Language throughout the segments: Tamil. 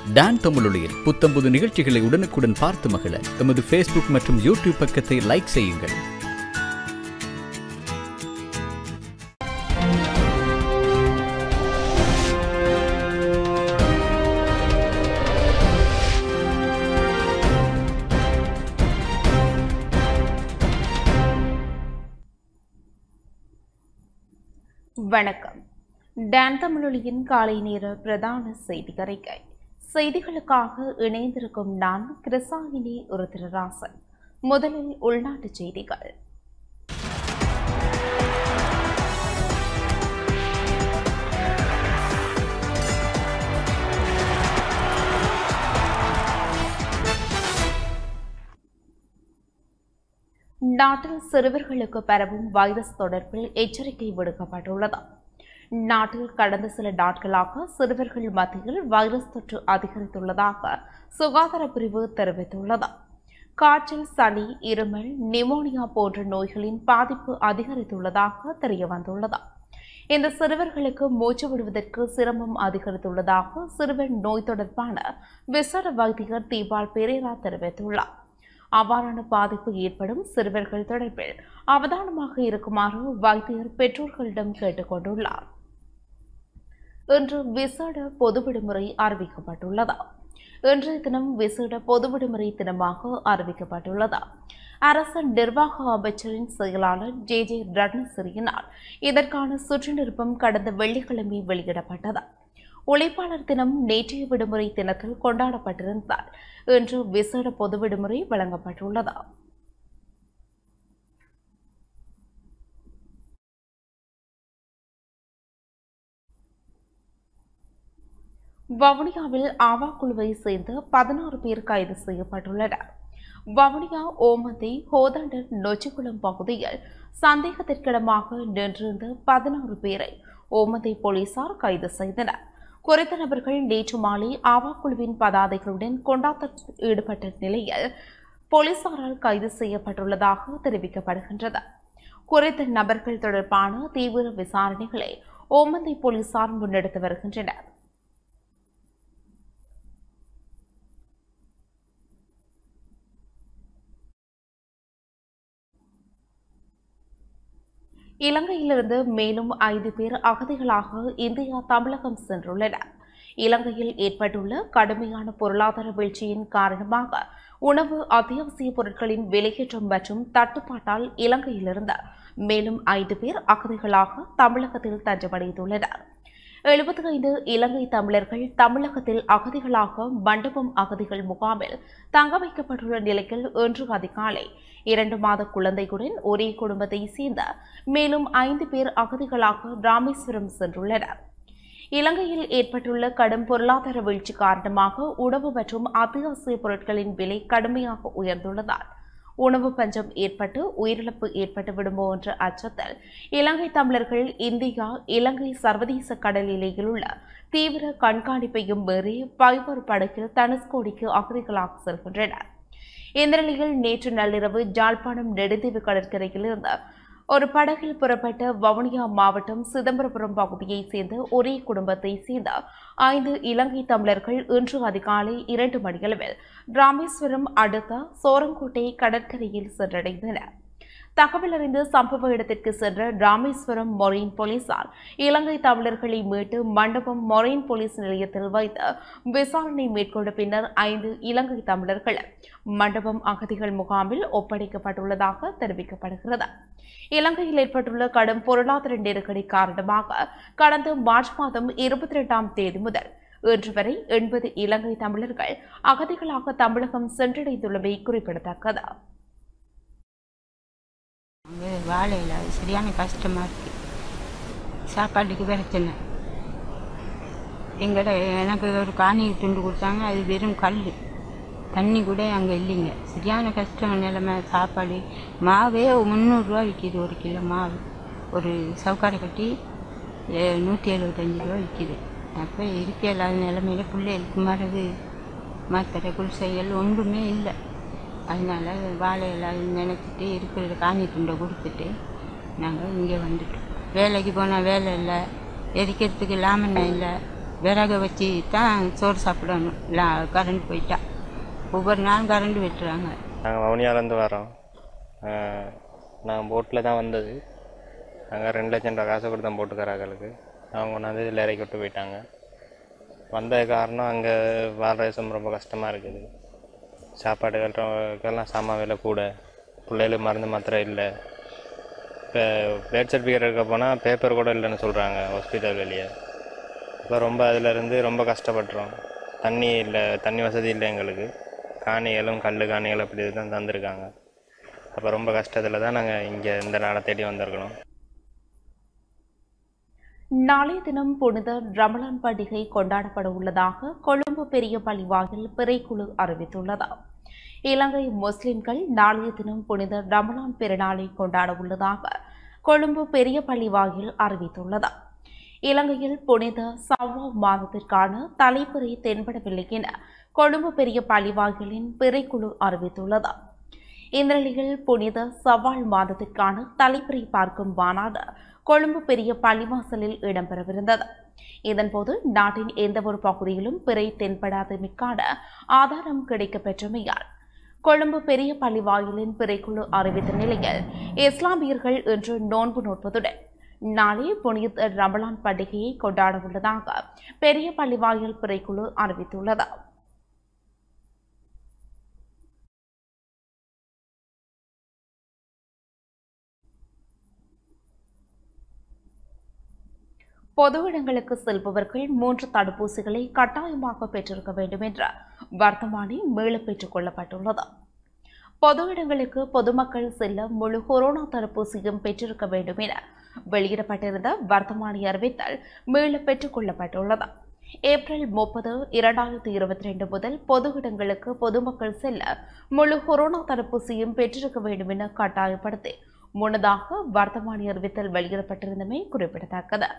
டான் தமிழொலியில் புத்தம்புது நிகழ்ச்சிகளை உடனுக்குடன் பார்த்து மகிழ எமது ஃபேஸ்புக் மற்றும் யூடியூப் பக்கத்தை லைக் செய்யுங்கள் வணக்கம் டான் தமிழொலியின் காலை நேர பிரதான செய்தி அறிக்கை செய்திகளுக்காக இணைந்திருக்கும் நான் கிருசாயினி ஒரு திருராசன் முதலில் உள்நாட்டு செய்திகள் நாட்டில் சிறுவர்களுக்கு பரவும் வைரஸ் தொடர்பில் எச்சரிக்கை விடுக்கப்பட்டுள்ளது நாட்டில் கடந்த சில நாட்களாக சிறுவர்கள் மத்தியில் வைரஸ் தொற்று அதிகரித்துள்ளதாக சுகாதார பிரிவு தெரிவித்துள்ளது காய்ச்சல் சளி இருமல் நிமோனியா போன்ற நோய்களின் பாதிப்பு அதிகரித்துள்ளதாக தெரியவந்துள்ளது இந்த சிறுவர்களுக்கு மூச்சு விடுவதற்கு சிரமம் அதிகரித்துள்ளதாக சிறுவர் நோய் தொடர்பான விசேட வைத்தியர் தீபால் பெரேரா தெரிவித்துள்ளார் அவ்வாறான பாதிப்பு ஏற்படும் சிறுவர்கள் தொடர்பில் அவதானமாக இருக்குமாறு வைத்தியர் பெற்றோர்களிடம் கேட்டுக்கொண்டுள்ளார் இன்று விசேட பொது விடுமுறை அறிவிக்கப்பட்டுள்ளது இன்றைய தினம் விசேட பொது விடுமுறை தினமாக அறிவிக்கப்பட்டுள்ளது அரசு நிர்வாக அமைச்சரின் செயலாளர் ஜே ஜே ரட்னசிறியினால் இதற்கான சுற்று நிருப்பம் கடந்த வெள்ளிக்கிழமை வெளியிடப்பட்டது உழைப்பாளர் தினம் நேற்றைய விடுமுறை தினத்தில் கொண்டாடப்பட்டிருந்தால் இன்று விசேட பொது விடுமுறை வழங்கப்பட்டுள்ளது வவுனியாவில் ஆவா குழுவை சேர்ந்து பதினாறு பேர் கைது செய்யப்பட்டுள்ளனர் வவுனியா ஓமந்தை ஹோதண்டர் நொச்சிக்குளம் பகுதியில் சந்தேகத்திற்கிடமாக நின்றிருந்த பதினாறு பேரை ஓமந்தை போலீசார் கைது செய்தனர் குறித்த நபர்கள் நேற்று மாலை ஆவா குழுவின் பதாதைகளுடன் கொண்டாட்டத்தில் ஈடுபட்ட நிலையில் போலீசாரால் கைது செய்யப்பட்டுள்ளதாக தெரிவிக்கப்படுகின்றது குறித்த நபர்கள் தொடர்பான தீவிர விசாரணைகளை ஓமந்தை போலீசார் முன்னெடுத்து வருகின்றனர் இலங்கையிலிருந்து மேலும் ஐந்து பேர் அகதிகளாக இந்தியா தமிழகம் சென்றுள்ளனர் இலங்கையில் ஏற்பட்டுள்ள கடுமையான பொருளாதார வீழ்ச்சியின் காரணமாக உணவு அத்தியாவசிய பொருட்களின் விலையேற்றம் மற்றும் தட்டுப்பாட்டால் இலங்கையிலிருந்து மேலும் ஐந்து பேர் அகதிகளாக தமிழகத்தில் தஞ்சமடைந்துள்ளனர் எழுபத்தி ஐந்து இலங்கை தமிழர்கள் தமிழகத்தில் அகதிகளாக மண்டபம் அகதிகள் முகாமில் தங்க வைக்கப்பட்டுள்ள நிலையில் இன்று அதிகாலை இரண்டு மாத குழந்தையுடன் ஒரே குடும்பத்தை சேர்ந்த மேலும் ஐந்து பேர் அகதிகளாக ராமேஸ்வரம் சென்றுள்ளனர் இலங்கையில் ஏற்பட்டுள்ள கடும் பொருளாதார வீழ்ச்சி காரணமாக உணவு மற்றும் அத்தியாவசிய பொருட்களின் விலை கடுமையாக உயர்ந்துள்ளதால் உணவு பஞ்சம் ஏற்பட்டு உயிரிழப்பு ஏற்பட்டு விடுமோ என்ற அச்சத்தில் இலங்கை தமிழர்கள் இந்தியா இலங்கை சர்வதேச கடல் எல்லையில் உள்ள தீவிர கண்காணிப்பையும் மீறி பைபர் படகில் தனுஷ்கோடிக்கு அகதிகளாக செல்கின்றனர் இந்த நிலையில் நேற்று நள்ளிரவு ஜாழ்ப்பாணம் நெடுந்தீவு கடற்கரையில் இருந்து ஒரு படகில் புறப்பட்ட வவுனியா மாவட்டம் சிதம்பரபுரம் பகுதியைச் சேர்ந்த ஒரே குடும்பத்தை சேர்ந்த ஐந்து இலங்கை தமிழர்கள் இன்று அதிகாலை இரண்டு மணியளவில் ராமேஸ்வரம் அடுத்த சோரங்கோட்டை கடற்கரையில் சென்றடைந்தனர் தகவல் அறிந்து சம்பவ இடத்திற்கு சென்ற ராமேஸ்வரம் மொரைன் போலீசார் இலங்கை தமிழர்களை மீட்டு மண்டபம் மொரைன் போலீஸ் நிலையத்தில் வைத்து விசாரணை மேற்கொண்ட பின்னர் ஐந்து இலங்கை தமிழர்கள் மண்டபம் அகதிகள் முகாமில் ஒப்படைக்கப்பட்டுள்ளதாக தெரிவிக்கப்படுகிறது இலங்கையில் ஏற்பட்டுள்ள கடும் பொருளாதார நெருக்கடி காரணமாக கடந்த மார்ச் மாதம் இருபத்தி இரண்டாம் தேதி முதல் இன்று வரை எண்பது இலங்கை தமிழர்கள் அகதிகளாக தமிழகம் சென்றடைந்துள்ளமை குறிப்பிடத்தக்கது அங்கே வாழையில் அது சரியான கஷ்டமாக இருக்குது சாப்பாட்டுக்கு பிரச்சனை எங்கட எனக்கு ஒரு காணி துண்டு கொடுத்தாங்க அது வெறும் கல் தண்ணி கூட அங்கே இல்லைங்க சரியான கஷ்டம் நிலைமை சாப்பாடு மாவே முந்நூறுரூவா விற்கிது ஒரு கிலோ மாவு ஒரு சவுக்காரை கட்டி எ- நூற்றி எழுபத்தஞ்சி ரூபா விற்கிது அப்போ இருக்க இல்லாத நிலமையில பிள்ளைகளுக்கு மரகு மாத்திரை குளிசைகள் ஒன்றுமே இல்லை அதனால வாழை எல்லாம் நினச்சிட்டு இருக்கிற காணி துண்டை கொடுத்துட்டு நாங்கள் இங்கே வந்துட்டோம் வேலைக்கு போனால் வேலை இல்லை எரிக்கிறதுக்கு லாமண்ணா இல்லை விறகை வச்சு தான் சோறு சாப்பிடணும் இல்லை கரண்ட் போயிட்டா ஒவ்வொரு நாளும் கரண்ட் விட்டுறாங்க நாங்கள் வவுனியாலேருந்து வரோம் நான் போட்டில் தான் வந்தது நாங்கள் ரெண்டு லட்சம் ரூபா காசு கொடுத்து தான் போட்டுக்காரங்களுக்கு அவங்க கொண்டாந்து இதில் இறக்கி விட்டு போயிட்டாங்க வந்த காரணம் அங்கே வாழ்ற ரொம்ப கஷ்டமாக இருக்குது சாப்பாடுகளுக்கெல்லாம் சாமான் விலை கூட பிள்ளைகளுக்கு மருந்து மாத்திரை இல்லை இப்போ டேட் சர்டிஃபிகேட் எடுக்க போனால் பேப்பர் கூட இல்லைன்னு சொல்கிறாங்க ஹாஸ்பிட்டல் வெளியே இப்போ ரொம்ப அதிலிருந்து ரொம்ப கஷ்டப்படுறோம் தண்ணி இல்லை தண்ணி வசதி இல்லை எங்களுக்கு காணிகளும் கல் காணிகள் அப்படி தான் தந்திருக்காங்க அப்போ ரொம்ப கஷ்டத்தில் தான் நாங்கள் இங்கே இந்த நாளை தேடி வந்திருக்கணும் நாளைய தினம் புனித ரமலான் பண்டிகை கொண்டாடப்பட உள்ளதாக கொழும்பு பெரிய பள்ளிவாயில் பிறைக்குழு அறிவித்துள்ளது இலங்கை முஸ்லிம்கள் நாளைய தினம் புனித ரமலான் பெருநாளை கொண்டாட உள்ளதாக கொழும்பு பெரிய பள்ளிவாயில் அறிவித்துள்ளது இலங்கையில் புனித சவ்வா மாதத்திற்கான தலைப்புரை தென்படவில்லை என கொழும்பு பெரிய பள்ளிவாயிலின் பிறைக்குழு அறிவித்துள்ளது இந்த நிலையில் புனித சவால் மாதத்திற்கான தலைப்புரை பார்க்கும் மாநாடு கொழும்பு பெரிய பள்ளிவாசலில் இடம்பெறவிருந்தது இதன்போது நாட்டின் எந்தவொரு பகுதியிலும் பிறை தென்படாதமைக்கான ஆதாரம் கிடைக்கப்பெற்றமையால் கொழும்பு பெரிய பள்ளிவாயிலின் பிறைக்குழு அறிவித்த நிலையில் இஸ்லாமியர்கள் இன்று நோன்பு நோட்பதுடன் நாளை புனித ரமலான் பண்டிகையை கொண்டாட உள்ளதாக பெரிய பள்ளிவாயில் பிறைக்குழு அறிவித்துள்ளது பொது இடங்களுக்கு செல்பவர்கள் மூன்று தடுப்பூசிகளை கட்டாயமாக பெற்றிருக்க வேண்டும் என்ற வர்த்தமானி மீள பெற்றுக் கொள்ளப்பட்டுள்ளது பொது இடங்களுக்கு பொதுமக்கள் செல்ல முழு கொரோனா தடுப்பூசியும் பெற்றிருக்க வேண்டும் என வெளியிடப்பட்டிருந்த வர்த்தமானி அறிவித்தல் மீள பெற்றுக் கொள்ளப்பட்டுள்ளது ஏப்ரல் முப்பது இரண்டாயிரத்தி இருபத்தி ரெண்டு முதல் பொது இடங்களுக்கு பொதுமக்கள் செல்ல முழு கொரோனா தடுப்பூசியும் பெற்றிருக்க வேண்டும் என கட்டாயப்படுத்தி முன்னதாக வர்த்தமானி அறிவித்தல் வெளியிடப்பட்டிருந்தமை குறிப்பிடத்தக்கது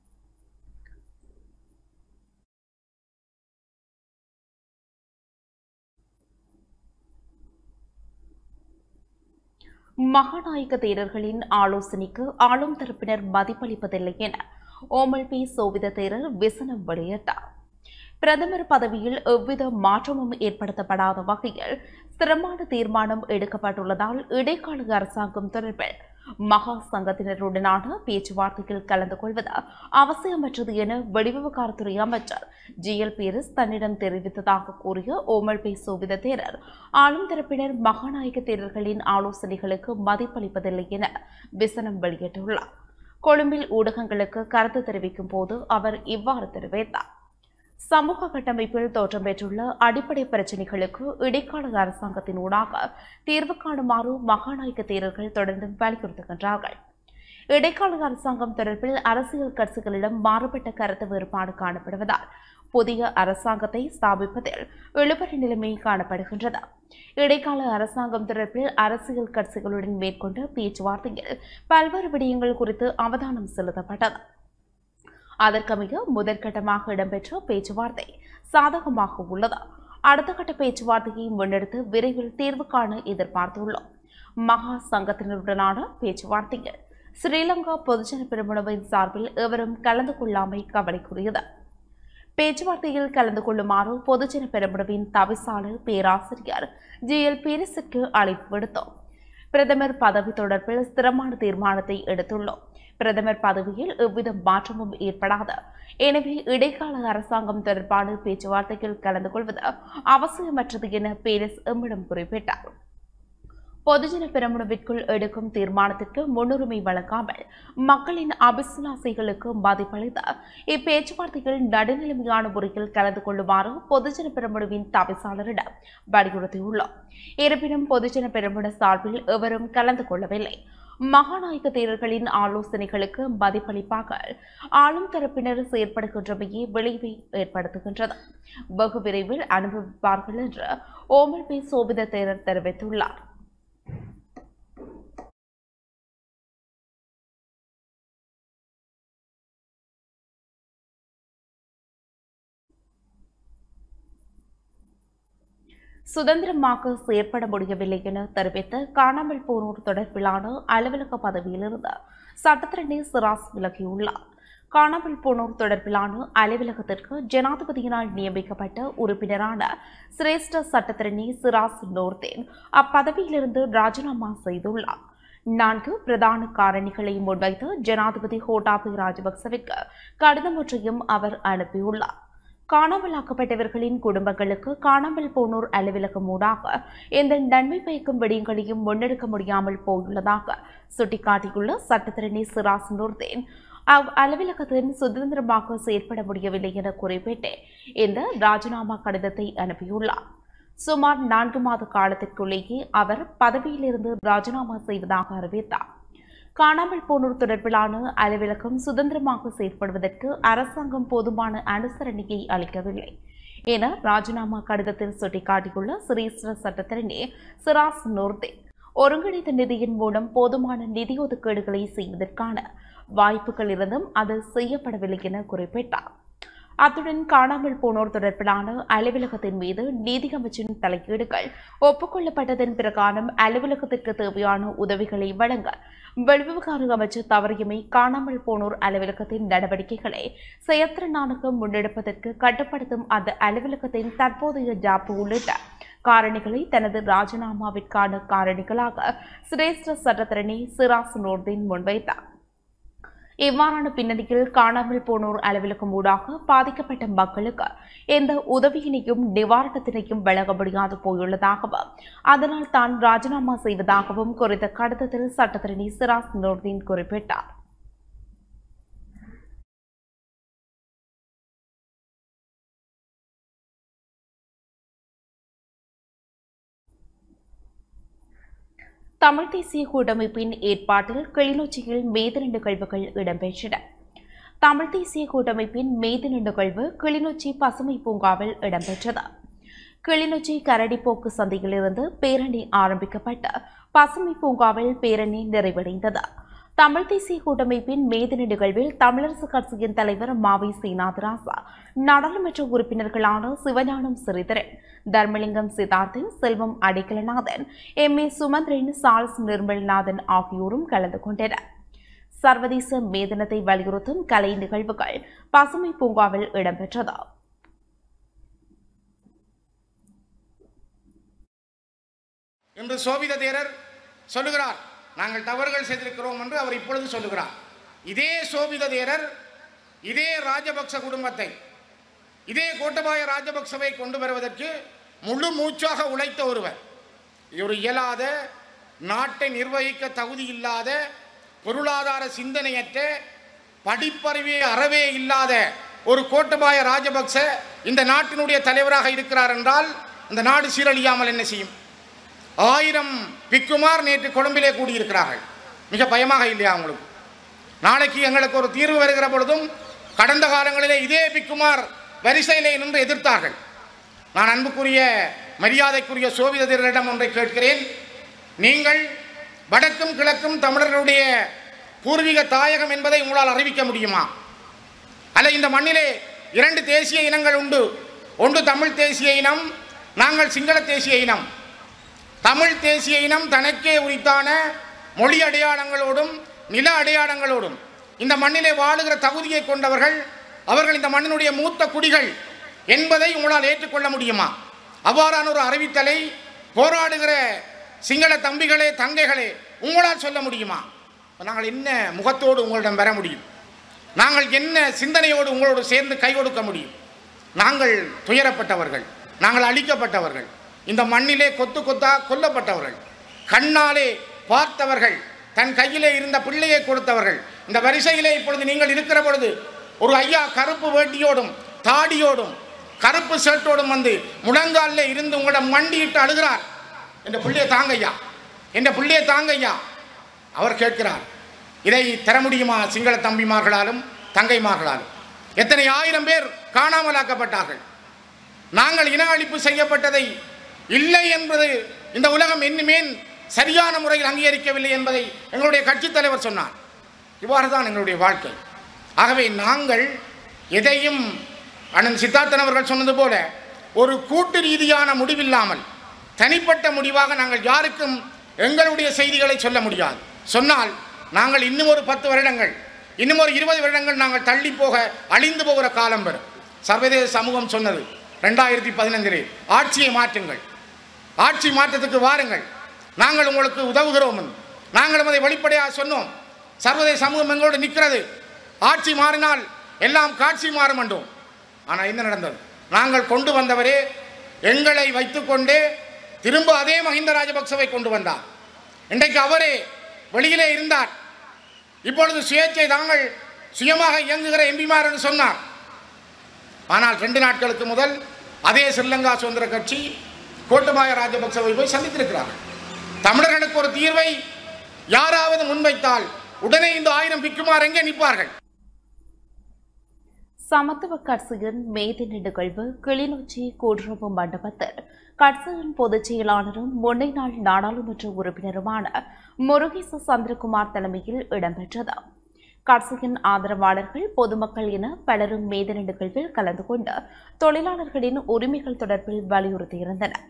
மகாநாயக தேரர்களின் ஆலோசனைக்கு ஆளும் தரப்பினர் மதிப்பளிப்பதில்லை என ஓமல்பி சோவித தேரர் விசனம் வெளியிட்டார் பிரதமர் பதவியில் எவ்வித மாற்றமும் ஏற்படுத்தப்படாத வகையில் ஸ்திரமான தீர்மானம் எடுக்கப்பட்டுள்ளதால் இடைக்கால அரசாங்கம் தொடர்பில் மகா சங்கத்தினருடனான பேச்சுவார்த்தையில் கலந்து கொள்வது அவசியமற்றது என வெளிவிவகாரத்துறை அமைச்சர் ஜி எல் பீரிஸ் தன்னிடம் தெரிவித்ததாக கூறிய ஓமல்பே சோவித தேரர் ஆளும் தரப்பினர் மகாநாயக தேரர்களின் ஆலோசனைகளுக்கு மதிப்பளிப்பதில்லை என விசனம் வெளியிட்டுள்ளார் கொழும்பில் ஊடகங்களுக்கு கருத்து தெரிவிக்கும் போது அவர் இவ்வாறு தெரிவித்தார் சமூக கட்டமைப்பில் தோற்றம் பெற்றுள்ள அடிப்படை பிரச்சினைகளுக்கு இடைக்கால அரசாங்கத்தின் ஊடாக தீர்வு காணுமாறு மகாநாயக தேரர்கள் தொடர்ந்து வலியுறுத்துகின்றார்கள் இடைக்கால அரசாங்கம் தொடர்பில் அரசியல் கட்சிகளிடம் மாறுபட்ட கருத்து வேறுபாடு காணப்படுவதால் புதிய அரசாங்கத்தை ஸ்தாபிப்பதில் இழுபறி நிலைமை காணப்படுகின்றது இடைக்கால அரசாங்கம் தொடர்பில் அரசியல் கட்சிகளுடன் மேற்கொண்ட பேச்சுவார்த்தையில் பல்வேறு விடயங்கள் குறித்து அவதானம் செலுத்தப்பட்டது அதற்கமைய முதற்கட்டமாக இடம்பெற்ற பேச்சுவார்த்தை சாதகமாக உள்ளது அடுத்த கட்ட பேச்சுவார்த்தையை முன்னெடுத்து விரைவில் தீர்வு காண எதிர்பார்த்துள்ளோம் மகா சங்கத்தினருடனான பேச்சுவார்த்தையில் ஸ்ரீலங்கா பொதுஜன பெருமுனவின் சார்பில் எவரும் கலந்து கொள்ளாமை கவலைக்குரியது பேச்சுவார்த்தையில் கலந்து கொள்ளுமாறு பொதுஜன பெருமுனவின் தவிசாளர் பேராசிரியர் ஜி எல் பீரிஸுக்கு அழைப்பு விடுத்தோம் பிரதமர் பதவி தொடர்பில் ஸ்திரமான தீர்மானத்தை எடுத்துள்ளோம் பிரதமர் பதவியில் எவ்வித மாற்றமும் ஏற்படாது எனவே இடைக்கால அரசாங்கம் தொடர்பான பேச்சுவார்த்தையில் கலந்து கொள்வது அவசியமற்றது என பேரிஸ் எம்மிடம் குறிப்பிட்டார் பொதுஜன பெருமுனவிற்குள் எடுக்கும் தீர்மானத்திற்கு முன்னுரிமை வழங்காமல் மக்களின் அபிசுலாசைகளுக்கு மதிப்பளித்து இப்பேச்சுவார்த்தையில் நடுநிலைமையான முறையில் கலந்து கொள்ளுமாறு பொதுஜன பெருமுனவின் தவிசாளரிடம் வலியுறுத்தியுள்ளோம் இருப்பினும் பொதுஜன பெருமுன சார்பில் எவரும் கலந்து கொள்ளவில்லை மகாநாயக தேரர்களின் ஆலோசனைகளுக்கு மதிப்பளிப்பாக ஆளும் தரப்பினர் செயற்படுகின்றமையே விளைவை ஏற்படுத்துகின்றது வெகு விரைவில் அனுபவிப்பார்கள் என்று ஓமல் பி சோபித தேரர் தெரிவித்துள்ளார் சுதந்திரமாக செயற்பட முடியவில்லை என தெரிவித்த காணாமல் போனோர் தொடர்பிலான அலுவலக பதவியிலிருந்து சட்டத்திரணி சிராஸ் விலகியுள்ளார் காணாமல் போனோர் தொடர்பிலான அலுவலகத்திற்கு ஜனாதிபதியினால் நியமிக்கப்பட்ட உறுப்பினரான சிரேஷ்ட சட்டத்திரணி சிராஸ் நோர்தேன் அப்பதவியிலிருந்து ராஜினாமா செய்துள்ளார் நான்கு பிரதான காரணிகளை முன்வைத்து ஜனாதிபதி ஹோட்டாபி ராஜபக்சவிற்கு கடிதம் ஒன்றையும் அவர் அனுப்பியுள்ளார் காணாமலாக்கப்பட்டவர்களின் குடும்பங்களுக்கு காணாமல் போனோர் அலுவலகம் ஊடாக எந்த நன்மை பயக்கும் விடயங்களையும் முன்னெடுக்க முடியாமல் போயுள்ளதாக சுட்டிக்காட்டியுள்ள சட்டத்திரணி சிராஸ் நூர்தேன் அவ் அலுவலகத்தின் சுதந்திரமாக செயற்பட முடியவில்லை என குறிப்பிட்டு இந்த ராஜினாமா கடிதத்தை அனுப்பியுள்ளார் சுமார் நான்கு மாத காலத்திற்குள்ளேயே அவர் பதவியிலிருந்து ராஜினாமா செய்வதாக அறிவித்தார் காணாமல் போனோர் தொடர்பிலான அலுவலகம் சுதந்திரமாக செயற்படுவதற்கு அரசாங்கம் போதுமான அனுசரணையை அளிக்கவில்லை என ராஜினாமா கடிதத்தில் சுட்டிக்காட்டியுள்ள சிரேஷ்ட சட்டத்தரணி சிராஸ் நோர்தே ஒருங்கிணைந்த நிதியின் மூலம் போதுமான நிதி ஒதுக்கீடுகளை செய்வதற்கான வாய்ப்புகள் இருந்தும் அது செய்யப்படவில்லை என குறிப்பிட்டார் அத்துடன் காணாமல் போனோர் தொடர்பிலான அலுவலகத்தின் மீது நீதி அமைச்சின் தலையீடுகள் ஒப்புக்கொள்ளப்பட்டதன் பிரகாரம் அலுவலகத்திற்கு தேவையான உதவிகளை வழங்க வெளிவிவகார அமைச்சர் தவறியமை காணாமல் போனோர் அலுவலகத்தின் நடவடிக்கைகளை செயற்திறனாக முன்னெடுப்பதற்கு கட்டுப்படுத்தும் அந்த அலுவலகத்தின் தற்போதைய ஜாப்பு உள்ளிட்ட காரணிகளை தனது ராஜினாமாவிற்கான காரணிகளாக சிரேஷ்ட சட்டத்தரணி சிராஸ் நோர்தீன் முன்வைத்தார் இவ்வாறான பின்னணியில் காணாமல் போனோர் அலுவலகம் ஊடாக பாதிக்கப்பட்ட மக்களுக்கு எந்த உதவியினையும் நிவாரணத்தினையும் வழங்க முடியாது போயுள்ளதாகவும் அதனால் தான் ராஜினாமா செய்வதாகவும் குறித்த கடிதத்தில் சட்டத்தரணி சிராஸ் நோர்தீன் குறிப்பிட்டார் தமிழ் தேசிய கூட்டமைப்பின் ஏற்பாட்டில் கிளிநொச்சியில் மேதின நிகழ்வுகள் இடம்பெற்றன தமிழ் தேசிய கூட்டமைப்பின் மேதின நிகழ்வு கிளிநொச்சி பசுமை பூங்காவில் இடம்பெற்றது கிளிநொச்சி கரடிப்போக்கு சந்தையிலிருந்து பேரணி ஆரம்பிக்கப்பட்டு பசுமை பூங்காவில் பேரணி நிறைவடைந்தது தமிழ் தேசிய கூட்டமைப்பின் மேதின நிகழ்வில் தமிழரசு கட்சியின் தலைவர் மாவை சீனாதராசா நாடாளுமன்ற உறுப்பினர்களான Sivagnanam Sritharan Dharmalingam Siddharthan Selvam Adaikalanathan M A Sumanthiran Charles Nirmalanathan ஆகியோரும் கலந்து கொண்டனர் சர்வதேச மேதினத்தை வலியுறுத்தும் கலை நிகழ்வுகள் பசுமை பூங்காவில் இடம்பெற்றது என்று சோபித தேரர் சொல்லுகிறார் நாங்கள் தவறுகள் செய்திருக்கிறோம் என்று அவர் இப்பொழுது சொல்லுகிறார் இதே சோபித தேரர் இதே ராஜபக்ச குடும்பத்தை இதே கோட்டபாய ராஜபக்சவை கொண்டு வருவதற்கு முழு மூச்சாக உழைத்த ஒருவர் ஒரு இயலாத நாட்டை நிர்வகிக்க தகுதி இல்லாத பொருளாதார சிந்தனையற்ற படிப்பறிவே அறவே இல்லாத ஒரு கோட்டபாய ராஜபக்ச இந்த நாட்டினுடைய தலைவராக இருக்கிறார் என்றால் இந்த நாடு சீரழியாமல் என்ன செய்யும் ஆயிரம் பிக்குமார் நேற்று கொழும்பிலே கூடியிருக்கிறார்கள் மிக பயமாக இல்லையா உங்களுக்கு நாளைக்கு எங்களுக்கு ஒரு தீர்வு வருகிற பொழுதும் கடந்த காலங்களிலே இதே பிக்குமார் வரிசையிலே நின்று எதிர்த்தார்கள் நான் அன்புக்குரிய மரியாதைக்குரிய சோவிதரிடம் ஒன்றை கேட்கிறேன் நீங்கள் வடக்கும் கிழக்கும் தமிழர்களுடைய பூர்வீக தாயகம் என்பதை உங்களால் அறிவிக்க முடியுமா அல்ல இந்த மண்ணிலே இரண்டு தேசிய இனங்கள் உண்டு ஒன்று தமிழ் தேசிய இனம் நாங்கள் சிங்கள தேசிய இனம் தமிழ் தேசிய இனம் தனக்கே உரித்தான மொழி அடையாளங்களோடும் நில அடையாளங்களோடும் இந்த மண்ணிலே வாழுகிற தகுதியை கொண்டவர்கள் அவர்கள் இந்த மண்ணினுடைய மூத்த குடிகள் என்பதை உங்களால் ஏற்றுக்கொள்ள முடியுமா அவ்வாறான ஒரு அறிவித்தலை போராடுகிற சிங்கள தம்பிகளே தங்கைகளே உங்களால் சொல்ல முடியுமா நாங்கள் என்ன முகத்தோடு உங்களிடம் வர முடியும் நாங்கள் என்ன சிந்தனையோடு உங்களோடு சேர்ந்து கை கொடுக்க முடியும் நாங்கள் துயரப்பட்டவர்கள் நாங்கள் அழிக்கப்பட்டவர்கள் இந்த மண்ணிலே கொத்து கொத்தா கொல்லப்பட்டவர்கள் கண்ணாலே பார்த்தவர்கள் தன் கையிலே இருந்த பிள்ளையை கொடுத்தவர்கள் இந்த வரிசையிலே இப்பொழுது நீங்கள் இருக்கிற பொழுது ஒரு ஐயா கருப்பு வேட்டியோடும் தாடியோடும் கருப்பு ஷர்ட்டோடும் வந்து முழங்காலில் இருந்து உங்களிடம் மண்டியிட்டு அழுகிறார் என்ற பிள்ளையை தாங்கய்யா என்ற பிள்ளையை தாங்கய்யா அவர் கேட்கிறார் இதை தர முடியுமா சிங்கள தம்பிமார்களாலும் தங்கைமார்களாலும் எத்தனை ஆயிரம் பேர் காணாமலாக்கப்பட்டார்கள் நாங்கள் இன அழிப்பு செய்யப்பட்டதை இல்லை என்பது இந்த உலகம் இன்னுமேன் சரியான முறையில் அங்கீகரிக்கவில்லை என்பதை எங்களுடைய கட்சித் தலைவர் சொன்னார் இவ்வாறு தான் எங்களுடைய வாழ்க்கை ஆகவே நாங்கள் எதையும் அண்ணன் சித்தார்த்தன் அவர்கள் சொன்னது போல ஒரு கூட்டு ரீதியான முடிவில்லாமல் தனிப்பட்ட முடிவாக நாங்கள் யாருக்கும் எங்களுடைய செய்திகளை சொல்ல முடியாது சொன்னால் நாங்கள் இன்னும் ஒரு பத்து வருடங்கள் இன்னும் ஒரு இருபது வருடங்கள் நாங்கள் தள்ளி போக அழிந்து போகிற காலம் வரும் சர்வதேச சமூகம் சொன்னது ரெண்டாயிரத்தி பதினைந்திலே ஆட்சியை மாற்றுங்கள் ஆட்சி மாற்றத்துக்கு வாருங்கள் நாங்கள் உங்களுக்கு உதவுகிறோம் என்று. நாங்களும் அதை வெளிப்படையாக சொன்னோம் சர்வதேச சமூகம் எங்களோடு நிற்கிறது ஆட்சி மாறினால் எல்லாம் காட்சி மாறும் என்றோம் ஆனால் என்ன நடந்தது நாங்கள் கொண்டு வந்தவரே எங்களை வைத்துக்கொண்டே திரும்ப அதே மஹிந்த ராஜபக்சவை கொண்டு வந்தார் இன்றைக்கு அவரே வெளியிலே இருந்தார் இப்பொழுது சுயேட்சை தாங்கள் சுயமாக இயங்குகிற எம்பிமார் என்று சொன்னார் ஆனால் ரெண்டு நாட்களுக்கு முதல் அதே ஸ்ரீலங்கா சுதந்திர கட்சி கோட்டபாய ராஜபக்சவை போய் சந்தித்திருக்கிறார்கள் தமிழர்களுக்கு ஒரு தீர்வை யாராவது முன்வைத்தால் உடனே இந்த ஆயிரம் பிக்குமார் எங்கே நிற்பார்கள் சமத்துவ கட்சியின் மேதின நிகழ்வு கிளிநொச்சி கூட்டுறவு மண்டபத்தில் கட்சியின் பொதுச் செயலாளரும் முன்னைநாள் நாடாளுமன்ற உறுப்பினருமான முருகேச சந்திரகுமார் தலைமையில் இடம்பெற்றது கட்சியின் ஆதரவாளர்கள் பொதுமக்கள் என பலரும் மேதின நிகழ்வில் கலந்து கொண்டு தொழிலாளர்களின் உரிமைகள் தொடர்பில் வலியுறுத்தியிருந்தனர்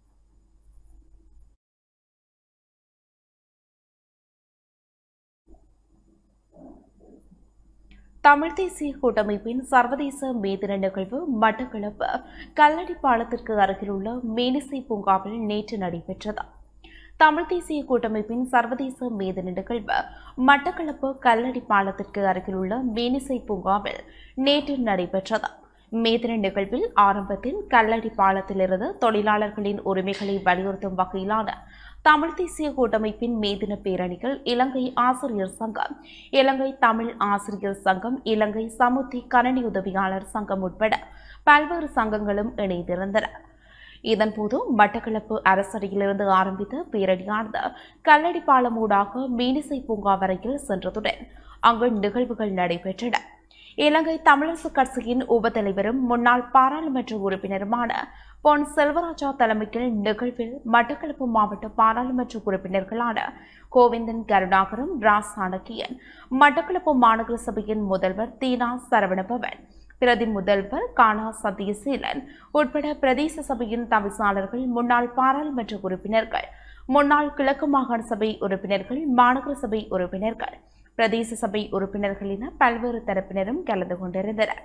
தமிழ் தேசிய கூட்டமைப்பின் சர்வதேச மேதின நிகழ்வு மட்டக்களப்பு கல்லடி பாலத்திற்கு அருகிலுள்ள மேனிசை பூங்காவில் நேற்று நடைபெற்றது தமிழ் தேசிய கூட்டமைப்பின் சர்வதேச மேதின நிகழ்வு மட்டக்களப்பு கல்லடி பாலத்திற்கு அருகிலுள்ள மேனிசை பூங்காவில் நேற்று நடைபெற்றது மேதின நிகழ்வில் ஆரம்பத்தில் கல்லடி பாலத்திலிருந்து தொழிலாளர்களின் உரிமைகளை வலியுறுத்தும் வகையிலான தமிழ் தேசிய கூட்டமைப்பின் மேதின பேரணிகள் இலங்கை ஆசிரியர் சங்கம் இலங்கை தமிழ் ஆசிரியர் சங்கம் இலங்கை சமுத்தி கணனி உதவியாளர் சங்கம் உட்பட பல்வேறு சங்கங்களும் இணைந்திருந்தன இதன்போது மட்டக்களப்பு அரசடியிலிருந்து ஆரம்பித்த பேரணியானது கல்லடி பாலம் ஊடாக மீனிசை பூங்கா வரையில் சென்றதுடன் அங்கு நிகழ்வுகள் நடைபெற்றன இலங்கை தமிழரசு கட்சியின் உபத்தலைவரும் முன்னாள் பாராளுமன்ற உறுப்பினருமான பொன் செல்வராஜா தலைமையில் நிகழ்வில் மட்டக்களப்பு மாவட்ட பாராளுமன்ற உறுப்பினர்களான கோவிந்தன் கருணாகரம் ராஸ் சாணக்கியன் மட்டக்களப்பு மாநகர சபையின் முதல்வர் தீனா சரவணபவன் பிரதி முதல்வர் கானா சத்யசீலன் உட்பட பிரதேச சபையின் தவிசாளர்கள் முன்னாள் பாராளுமன்ற உறுப்பினர்கள் முன்னாள் கிழக்கு மாகாண சபை உறுப்பினர்கள் மாநகர சபை உறுப்பினர்கள் பிரதேச சபை உறுப்பினர்கள் என பல்வேறு தரப்பினரும் கலந்து கொண்டிருந்தனர்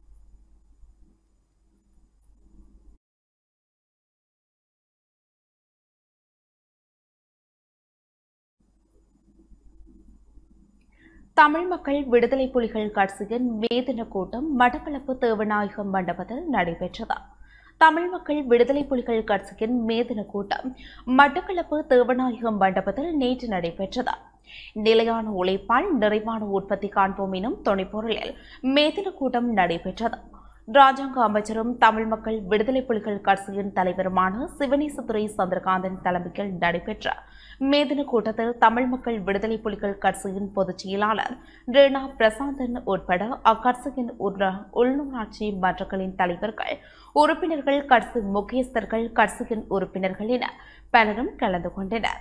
தமிழ் மக்கள் விடுதலை புலிகள் கட்சியின் மேதின கூட்டம் மட்டக்களப்பு தேவநாயகம் மண்டபத்தில் நடைபெற்றது தமிழ் மக்கள் விடுதலை புலிகள் கட்சியின் மேதின கூட்டம் மட்டக்களப்பு தேவநாயகம் மண்டபத்தில் நேற்று நடைபெற்றது நிலையான உழைப்பால் நிறைவான உற்பத்தி காண்போம் எனும் துணைப்பொருளில் மேதின கூட்டம் நடைபெற்றது ராஜாங்க அமைச்சரும் தமிழ் மக்கள் விடுதலை புலிகள் கட்சியின் தலைவருமான சிவனேசதுரை சந்திரகாந்தன் தலைமையில் நடைபெற்ற மேதின கூட்டத்தில் தமிழ் மக்கள் விடுதலை புலிகள் கட்சியின் பொதுச் செயலாளர் ரேனா பிரசாந்தன் உட்பட அக்கட்சியின் உள்ள- உள்நூராட்சி மன்றங்களின் தலைவர்கள் உறுப்பினர்கள் கட்சி முக்கியஸ்தர்கள் கட்சியின் உறுப்பினர்கள் என பலரும் கலந்து கொண்டனர்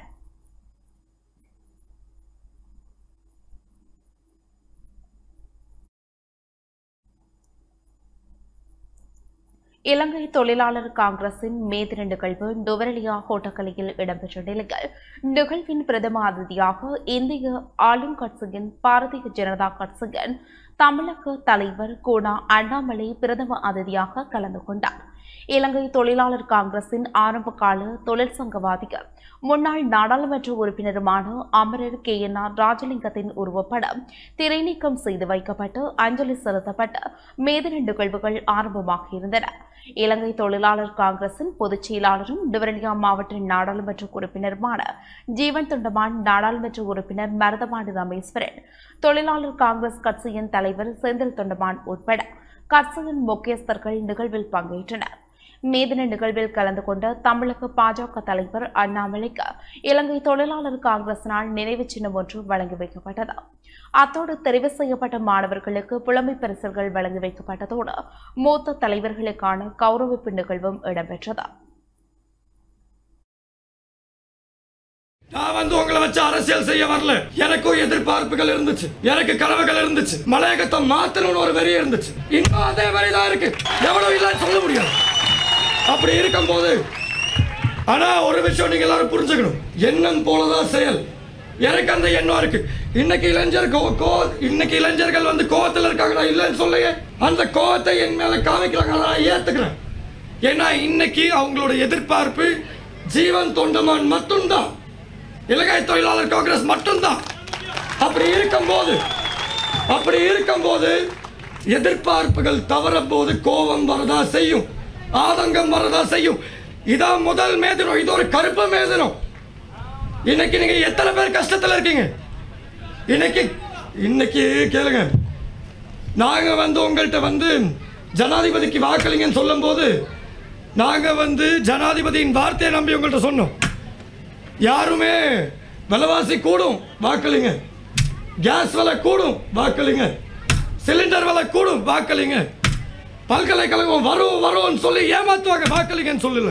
இலங்கை தொழிலாளர் காங்கிரசின் மேதின நிகழ்வு நுவரெலியா ஹோட்டக்கலையில் இடம்பெற்ற நிலையில் நிகழ்வின் பிரதம அதிதியாக இந்திய ஆளும் கட்சியின் பாரதிய ஜனதா கட்சியின் தமிழக தலைவர் கோனா அண்ணாமலை பிரதம அதிதியாக கலந்து கொண்டார் இலங்கை தொழிலாளர் காங்கிரசின் ஆரம்பகால தொழிற்சங்கவாதிகள் முன்னாள் நாடாளுமன்ற உறுப்பினருமான அமரர் கே என் ஆர் ராஜலிங்கத்தின் உருவப்படம் திரைநீக்கம் செய்து வைக்கப்பட்டு அஞ்சலி செலுத்தப்பட்டு மேதின நிகழ்வுகள் ஆரம்பமாகியிருந்தன இலங்கை தொழிலாளர் காங்கிரசின் பொதுச் செயலாளரும் டிவரலியா மாவட்ட நாடாளுமன்ற உறுப்பினருமான ஜீவன் தொண்டமான் நாடாளுமன்ற உறுப்பினர் மருதமாடி ரமேஸ்வரன் தொழிலாளர் காங்கிரஸ் கட்சியின் தலைவர் செந்தில் தொண்டமான் உட்பட கட்சியின் முக்கியஸ்தர்கள் நிகழ்வில் பங்கேற்றனர் மேதின நிகழ்வில் கலந்து கொண்ட தமிழக பாஜக தலைவர் அண்ணாமலைக்கு இலங்கை தொழிலாளர் காங்கிரசினால் நினைவு சின்னம் ஒன்று வழங்கி வைக்கப்பட்டது அத்தோடு தெரிவு செய்யப்பட்ட மாணவர்களுக்கு புலமை பரிசல்கள் வழங்கி வைக்கப்பட்டதோடு மூத்த தலைவர்களுக்கான கௌரவிப்பு நிகழ்வும் இடம்பெற்றது நான் வந்து உங்களை வச்சு அரசியல் செய்ய வரல எனக்கும் எதிர்பார்ப்புகள் இருந்துச்சு எனக்கு கனவுகள் இருந்துச்சு மலையகத்தை மாத்தணும்னு ஒரு வெறி இருந்துச்சு இன்னும் அதே வெறி தான் இருக்கு எவ்வளவு இல்லைன்னு சொல்ல முடியாது அப்படி இருக்கும்போது ஆனா ஒரு விஷயம் நீங்க எல்லாரும் புரிஞ்சுக்கணும் எண்ணம் போலதான் செயல் எனக்கு அந்த எண்ணம் இருக்கு இன்னைக்கு இளைஞர் கோ கோ இன்னைக்கு இளைஞர்கள் வந்து கோவத்தில் இருக்காங்க நான் இல்லைன்னு சொல்லையே அந்த கோவத்தை என் மேல காமிக்கிறாங்க நான் ஏத்துக்கிறேன் ஏன்னா இன்னைக்கு அவங்களோட எதிர்பார்ப்பு ஜீவன் தொண்டமான் மட்டும்தான் இலங்கை தொழிலாளர் காங்கிரஸ் மட்டும்தான் அப்படி இருக்கும்போது அப்படி இருக்கும்போது எதிர்பார்ப்புகள் தவறும் போது கோபம் வரதா செய்யும் ஆதங்கம் வரதா செய்யும் இதான் முதல் மேதினம் இது ஒரு கருப்பு மேதினம் இன்னைக்கு நீங்க எத்தனை பேர் கஷ்டத்துல இருக்கீங்க இன்னைக்கு இன்னைக்கு கேளுங்க நாங்க வந்து உங்கள்கிட்ட வந்து ஜனாதிபதிக்கு வாக்களிங்கன்னு சொல்லும்போது நாங்க வந்து ஜனாதிபதியின் வார்த்தையை நம்பி உங்கள்கிட்ட சொன்னோம் யாருமே விலைவாசி கூடும் வாக்களிங்க கேஸ் விலை கூடும் வாக்களிங்க சிலிண்டர் விலை கூடும் வாக்களிங்க பல்கலைக்கழகம் வரும் வரும்னு சொல்லி ஏமாத்துவாங்க வாக்களிங்கன்னு சொல்லல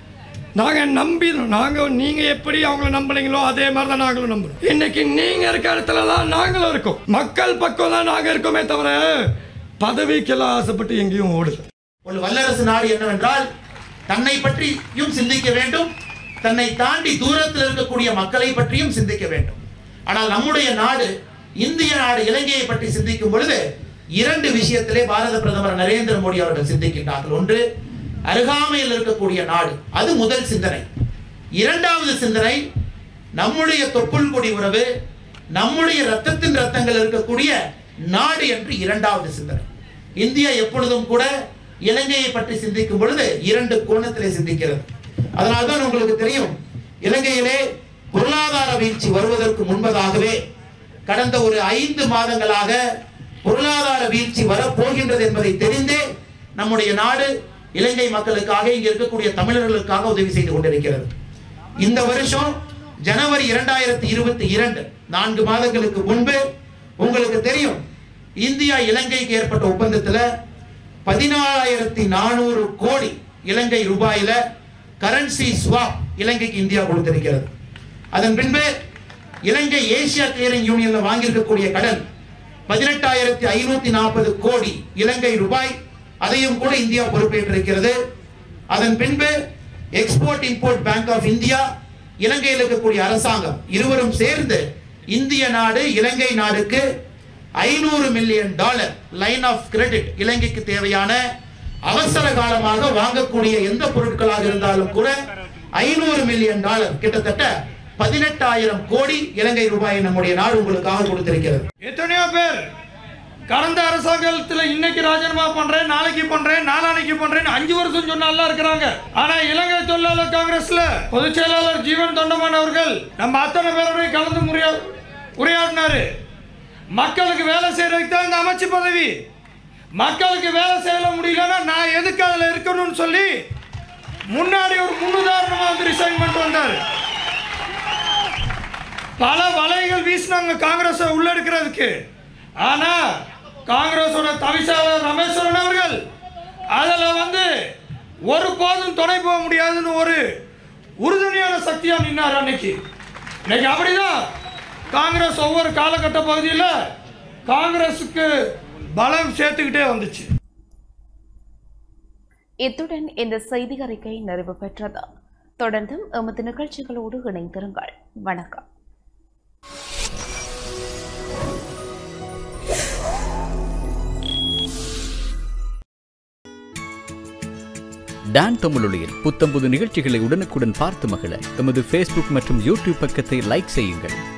நாங்க நம்பி நாங்க நீங்க எப்படி அவங்கள நம்புனீங்களோ அதே மாதிரி தான் நாங்களும் நம்புறோம் இன்னைக்கு நீங்க இருக்க இடத்துல தான் நாங்களும் இருக்கோம் மக்கள் பக்கம் தான் நாங்க இருக்கோமே தவிர பதவிக்கெல்லாம் ஆசைப்பட்டு எங்கேயும் ஓடல ஒரு வல்லரசு நாடு என்னவென்றால் தன்னை பற்றியும் சிந்திக்க வேண்டும் தன்னை தாண்டி தூரத்தில் இருக்கக்கூடிய மக்களை பற்றியும் சிந்திக்க வேண்டும் ஆனால் நம்முடைய நாடு இந்திய நாடு இலங்கையை பற்றி சிந்திக்கும் பொழுது இரண்டு விஷயத்திலே பாரத பிரதமர் நரேந்திர மோடி அவர்கள் சிந்திக்கின்றார்கள் ஒன்று அருகாமையில் இருக்கக்கூடிய நாடு அது முதல் சிந்தனை இரண்டாவது சிந்தனை நம்முடைய தொப்புள் கொடி உறவு நம்முடைய ரத்தத்தின் ரத்தங்கள் இருக்கக்கூடிய நாடு என்று இரண்டாவது சிந்தனை இந்தியா எப்பொழுதும் கூட இலங்கையை பற்றி சிந்திக்கும் பொழுது இரண்டு கோணத்திலே சிந்திக்கிறது அதனால்தான் உங்களுக்கு தெரியும் இலங்கையிலே பொருளாதார வீழ்ச்சி வருவதற்கு முன்பதாகவே கடந்த ஒரு ஐந்து மாதங்களாக பொருளாதார வீழ்ச்சி வரப்போகின்றது என்பதை தெரிந்தே நம்முடைய நாடு இலங்கை மக்களுக்காக இங்க இருக்கக்கூடிய தமிழர்களுக்காக உதவி செய்து கொண்டிருக்கிறது இந்த வருஷம் ஜனவரி இரண்டாயிரத்தி இருபத்தி இரண்டு நான்கு மாதங்களுக்கு முன்பு உங்களுக்கு தெரியும் இந்தியா இலங்கைக்கு ஏற்பட்ட ஒப்பந்தத்துல பதினாலாயிரத்தி நானூறு கோடி இலங்கை ரூபாயில கரன்சி ஸ்வாப் இலங்கைக்கு இந்தியா கொடுத்திருக்கிறது அதன் பின்பு இலங்கை ஏசியா கிளியரிங் யூனியன்ல வாங்கியிருக்கக்கூடிய கடன் பதினெட்டாயிரத்தி ஐநூத்தி நாற்பது கோடி இலங்கை ரூபாய் அதையும் கூட இந்தியா பொறுப்பேற்றிருக்கிறது அதன் பின்பு export import bank of India இலங்கையில் இருக்கக்கூடிய அரசாங்கம் இருவரும் சேர்ந்து இந்திய நாடு இலங்கை நாடுக்கு ஐநூறு million dollar line of credit இலங்கைக்கு தேவையான அவசர காலமாக வாங்கக்கூடிய எந்த பொருட்களாக இருந்தாலும் கூட ஐநூறு மில்லியன் டாலர் கிட்டத்தட்ட பதினெட்டாயிரம் கோடி இலங்கை ரூபாயை நம்முடைய நாடு உங்களுக்காக கொடுத்திருக்கிறது எத்தனையோ பேர் கடந்த அரசாங்கத்துல இன்னைக்கு ராஜினாமா பண்றேன் நாளைக்கு பண்றேன் நாளானைக்கு பண்றேன் அஞ்சு வருஷம் சொன்னால இருக்கிறாங்க ஆனா இலங்கை தொழிலாளர் காங்கிரஸ்ல பொதுச் செயலாளர் ஜீவன் தொண்டமான் அவர்கள் நம்ம அத்தனை பேரோடய கலந்து முறையா உரையாடினாரு மக்களுக்கு வேலை செய்யறதுக்கு தான் இந்த அமைச்சு பதவி மக்களுக்கு வேலை செய்ய முடியலன்னா நான் எதுக்கு அதில் இருக்கணும்னு சொல்லி முன்னாடி ஒரு முன்னுதாரணமா வந்து ரிசைன் பண்ணிட்டு வந்தார் பல வலைகள் வீசினாங்க காங்கிரஸை உள்ளெடுக்கிறதுக்கு ஆனா காங்கிரஸோட தவிசாளர் ரமேஸ்வரன் அவர்கள் அதில் வந்து ஒரு போதும் துணை போக முடியாதுன்னு ஒரு உறுதுணையான சக்தியா நின்னார் அன்னைக்கு இன்னைக்கு அப்படிதான் காங்கிரஸ் ஒவ்வொரு காலகட்ட பகுதியில் காங்கிரஸுக்கு பலம் சேர்த்துக்கிட்டே வந்துச்சு இத்துடன் இந்த செய்தி அறிக்கை நிறைவு பெற்றது தொடர்ந்தும் எமது நிகழ்ச்சிகளோடு இணைந்திருங்கள் வணக்கம் டான் தமிழொலியில் புத்தம்புது நிகழ்ச்சிகளை உடனுக்குடன் பார்த்து மகிழ எமது ஃபேஸ்புக் மற்றும் யூடியூப் பக்கத்தை லைக் செய்யுங்கள்